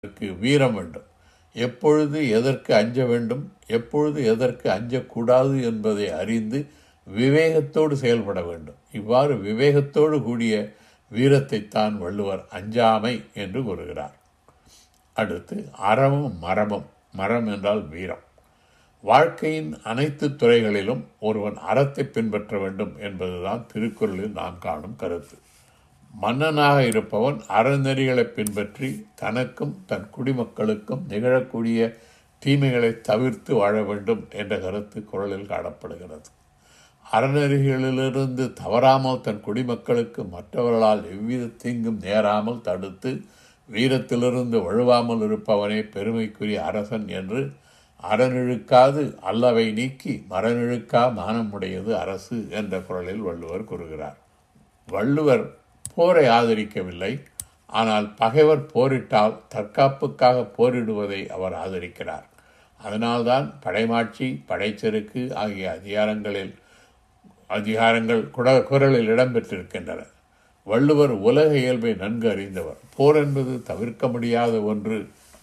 அதற்கு வீரம் வேண்டும் எப்பொழுது எதற்கு அஞ்ச வேண்டும் எப்பொழுது எதற்கு அஞ்சக்கூடாது என்பதை அறிந்து விவேகத்தோடு செயல்பட வேண்டும் இவ்வாறு விவேகத்தோடு கூடிய வீரத்தைத்தான் வள்ளுவர் அஞ்சாமை என்று கூறுகிறார் அடுத்து அறமும் மரமும் மரம் என்றால் வீரம் வாழ்க்கையின் அனைத்து துறைகளிலும் ஒருவன் அறத்தை பின்பற்ற வேண்டும் என்பதுதான் திருக்குறளில் நாம் காணும் கருத்து மன்னனாக இருப்பவன் அறநெறிகளை பின்பற்றி தனக்கும் தன் குடிமக்களுக்கும் நிகழக்கூடிய தீமைகளை தவிர்த்து வாழ வேண்டும் என்ற கருத்து குரலில் காணப்படுகிறது அறநெறிகளிலிருந்து தவறாமல் தன் குடிமக்களுக்கு மற்றவர்களால் எவ்வித தீங்கும் நேராமல் தடுத்து வீரத்திலிருந்து வழுவாமல் இருப்பவனே பெருமைக்குரிய அரசன் என்று அறநிழுக்காது அல்லவை நீக்கி மரநிழுக்கா மானமுடையது அரசு என்ற குரலில் வள்ளுவர் கூறுகிறார் வள்ளுவர் போரை ஆதரிக்கவில்லை ஆனால் பகைவர் போரிட்டால் தற்காப்புக்காக போரிடுவதை அவர் ஆதரிக்கிறார் அதனால்தான் படைமாட்சி படைச்செருக்கு ஆகிய அதிகாரங்களில் அதிகாரங்கள் குட குரலில் இடம்பெற்றிருக்கின்றன வள்ளுவர் உலக இயல்பை நன்கு அறிந்தவர் போர் என்பது தவிர்க்க முடியாத ஒன்று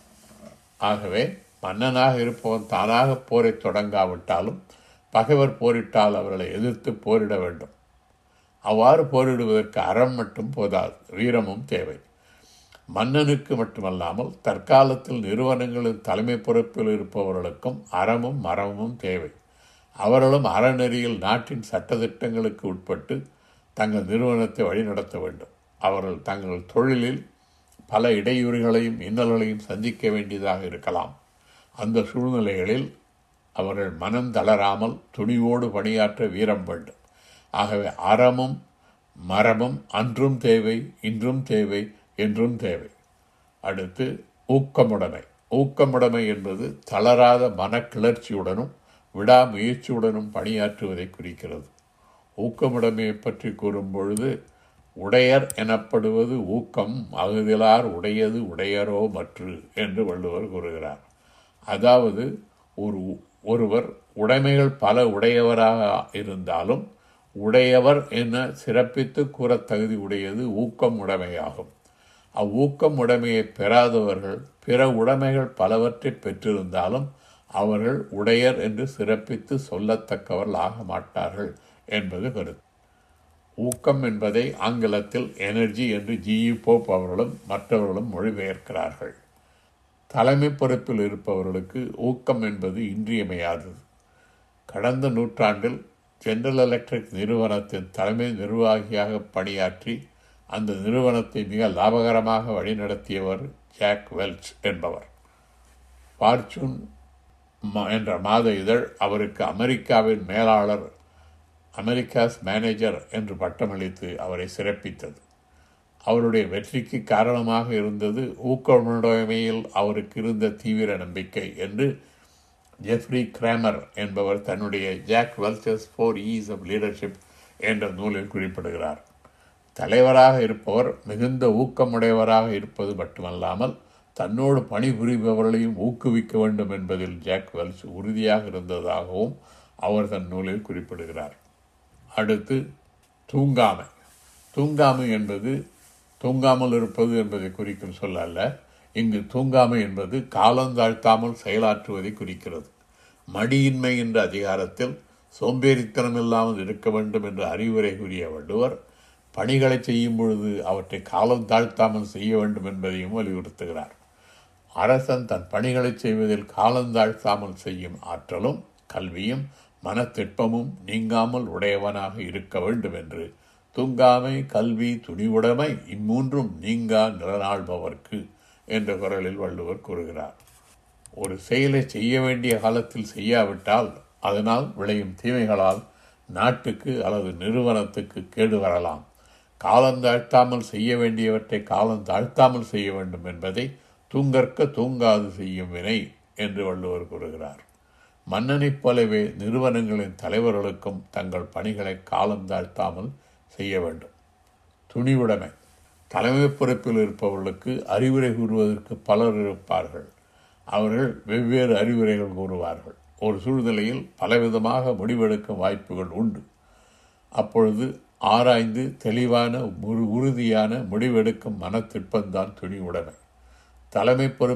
ஆகவே மன்னனாக இருப்பவன் தானாக போரை தொடங்காவிட்டாலும் பகைவர் போரிட்டால் அவர்களை எதிர்த்து போரிட வேண்டும் அவ்வாறு போரிடுவதற்கு அறம் மட்டும் போதாது வீரமும் தேவை மன்னனுக்கு மட்டுமல்லாமல் தற்காலத்தில் நிறுவனங்களின் தலைமை பொறுப்பில் இருப்பவர்களுக்கும் அறமும் மரமும் தேவை அவர்களும் அறநெறியில் நாட்டின் சட்டத்திட்டங்களுக்கு உட்பட்டு தங்கள் நிறுவனத்தை வழிநடத்த வேண்டும் அவர்கள் தங்கள் தொழிலில் பல இடையூறுகளையும் இன்னல்களையும் சந்திக்க வேண்டியதாக இருக்கலாம் அந்த சூழ்நிலைகளில் அவர்கள் மனம் தளராமல் துணிவோடு பணியாற்ற வீரம் வேண்டும் ஆகவே அறமும் மரமும் அன்றும் தேவை இன்றும் தேவை என்றும் தேவை அடுத்து ஊக்கமுடைமை ஊக்கமுடைமை என்பது தளராத மனக்கிளர்ச்சியுடனும் விடாமுயற்சியுடனும் பணியாற்றுவதை குறிக்கிறது ஊக்கமுடைமையை பற்றி கூறும் பொழுது உடையர் எனப்படுவது ஊக்கம் அகுதிலார் உடையது உடையரோ மற்று என்று வள்ளுவர் கூறுகிறார் அதாவது ஒரு ஒருவர் உடைமைகள் பல உடையவராக இருந்தாலும் உடையவர் என சிறப்பித்து கூற தகுதி உடையது ஊக்கம் உடைமையாகும் அவ்வூக்கம் உடைமையை பெறாதவர்கள் பிற உடைமைகள் பலவற்றை பெற்றிருந்தாலும் அவர்கள் உடையர் என்று சிறப்பித்து சொல்லத்தக்கவர்கள் ஆக மாட்டார்கள் என்பது கருத்து ஊக்கம் என்பதை ஆங்கிலத்தில் எனர்ஜி என்று ஜிஇ போப் அவர்களும் மற்றவர்களும் மொழிபெயர்க்கிறார்கள் தலைமை பொறுப்பில் இருப்பவர்களுக்கு ஊக்கம் என்பது இன்றியமையாதது கடந்த நூற்றாண்டில் ஜெனரல் எலக்ட்ரிக் நிறுவனத்தின் தலைமை நிர்வாகியாக பணியாற்றி அந்த நிறுவனத்தை மிக லாபகரமாக வழிநடத்தியவர் ஜாக் வெல்ச் என்பவர் ஃபார்ச்சூன் என்ற மாத இதழ் அவருக்கு அமெரிக்காவின் மேலாளர் அமெரிக்காஸ் மேனேஜர் என்று பட்டமளித்து அவரை சிறப்பித்தது அவருடைய வெற்றிக்கு காரணமாக இருந்தது ஊக்கமுடைமையில் அவருக்கு இருந்த தீவிர நம்பிக்கை என்று ஜெஃப்ரி கிராமர் என்பவர் தன்னுடைய ஜாக் வெல்ச்சர்ஸ் ஃபோர் ஈஸ் ஆஃப் லீடர்ஷிப் என்ற நூலில் குறிப்பிடுகிறார் தலைவராக இருப்பவர் மிகுந்த ஊக்கமுடையவராக இருப்பது மட்டுமல்லாமல் தன்னோடு பணிபுரிபவர்களையும் ஊக்குவிக்க வேண்டும் என்பதில் ஜாக் வெல்ஸ் உறுதியாக இருந்ததாகவும் அவர் தன் நூலில் குறிப்பிடுகிறார் அடுத்து தூங்காமை தூங்காமை என்பது தூங்காமல் இருப்பது என்பதை குறிக்கும் சொல் அல்ல இங்கு தூங்காமை என்பது காலந்தாழ்த்தாமல் செயலாற்றுவதை குறிக்கிறது மடியின்மை என்ற அதிகாரத்தில் சோம்பேறித்தனம் இல்லாமல் இருக்க வேண்டும் என்ற அறிவுரை கூறிய வள்ளுவர் பணிகளை செய்யும் பொழுது அவற்றை காலம் தாழ்த்தாமல் செய்ய வேண்டும் என்பதையும் வலியுறுத்துகிறார் அரசன் தன் பணிகளை செய்வதில் காலந்தாழ்த்தாமல் செய்யும் ஆற்றலும் கல்வியும் மனத்திற்பமும் நீங்காமல் உடையவனாக இருக்க வேண்டும் என்று தூங்காமை கல்வி துணிவுடைமை இம்மூன்றும் நீங்கா நிலநாள்பவர்க்கு என்ற குரலில் வள்ளுவர் கூறுகிறார் ஒரு செயலை செய்ய வேண்டிய காலத்தில் செய்யாவிட்டால் அதனால் விளையும் தீமைகளால் நாட்டுக்கு அல்லது நிறுவனத்துக்கு கேடு வரலாம் காலந்தாழ்த்தாமல் செய்ய வேண்டியவற்றை காலம் தாழ்த்தாமல் செய்ய வேண்டும் என்பதை தூங்கற்க தூங்காது செய்யும் வினை என்று வள்ளுவர் கூறுகிறார் மன்னனைப் போலவே நிறுவனங்களின் தலைவர்களுக்கும் தங்கள் பணிகளை காலம் தாழ்த்தாமல் செய்ய வேண்டும் துணிவுடைமை தலைமை பொறுப்பில் இருப்பவர்களுக்கு அறிவுரை கூறுவதற்கு பலர் இருப்பார்கள் அவர்கள் வெவ்வேறு அறிவுரைகள் கூறுவார்கள் ஒரு சூழ்நிலையில் பலவிதமாக முடிவெடுக்கும் வாய்ப்புகள் உண்டு அப்பொழுது ஆராய்ந்து தெளிவான உறுதியான முடிவெடுக்கும் மனத்திற்பந்தான் துணிவுடைமை தலைமை பொறுப்பு